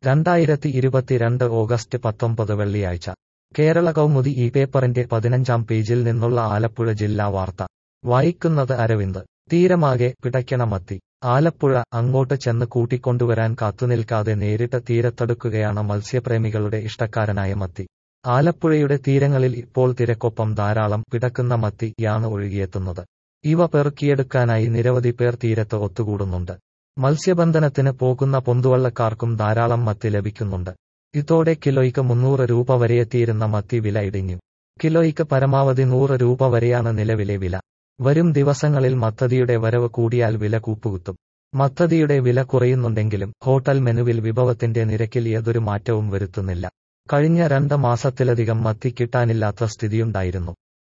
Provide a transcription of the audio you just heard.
രണ്ടായിരത്തി ഇരുപത്തിരണ്ട് ഓഗസ്റ്റ് പത്തൊമ്പത് വെള്ളിയാഴ്ച കേരള കൗമുദി ഈ പേപ്പറിന്റെ പതിനഞ്ചാം പേജിൽ നിന്നുള്ള ആലപ്പുഴ ജില്ലാ വാർത്ത വായിക്കുന്നത് അരവിന്ദ് തീരമാകെ പിടയ്ക്കണ മത്തി ആലപ്പുഴ അങ്ങോട്ട് ചെന്ന് കൂട്ടിക്കൊണ്ടുവരാൻ കാത്തുനിൽക്കാതെ നേരിട്ട് തീരത്തടുക്കുകയാണ് മത്സ്യപ്രേമികളുടെ ഇഷ്ടക്കാരനായ മത്തി ആലപ്പുഴയുടെ തീരങ്ങളിൽ ഇപ്പോൾ തിരക്കൊപ്പം ധാരാളം പിടക്കുന്ന മത്തിയാണ് ഒഴുകിയെത്തുന്നത് ഇവ പെറുക്കിയെടുക്കാനായി നിരവധി പേർ തീരത്ത് ഒത്തുകൂടുന്നുണ്ട് മത്സ്യബന്ധനത്തിന് പോകുന്ന പൊന്തുവള്ളക്കാർക്കും ധാരാളം മത്തി ലഭിക്കുന്നുണ്ട് ഇതോടെ കിലോയ്ക്ക് മുന്നൂറ് രൂപ വരെയെത്തിയിരുന്ന മത്തി വില ഇടിഞ്ഞു കിലോയ്ക്ക് പരമാവധി നൂറ് രൂപ വരെയാണ് നിലവിലെ വില വരും ദിവസങ്ങളിൽ മത്തതിയുടെ വരവ് കൂടിയാൽ വില കൂപ്പുകുത്തും മത്തതിയുടെ വില കുറയുന്നുണ്ടെങ്കിലും ഹോട്ടൽ മെനുവിൽ വിഭവത്തിന്റെ നിരക്കിൽ യാതൊരു മാറ്റവും വരുത്തുന്നില്ല കഴിഞ്ഞ രണ്ട് മാസത്തിലധികം മത്തി കിട്ടാനില്ലാത്ത സ്ഥിതിയുണ്ടായിരുന്നു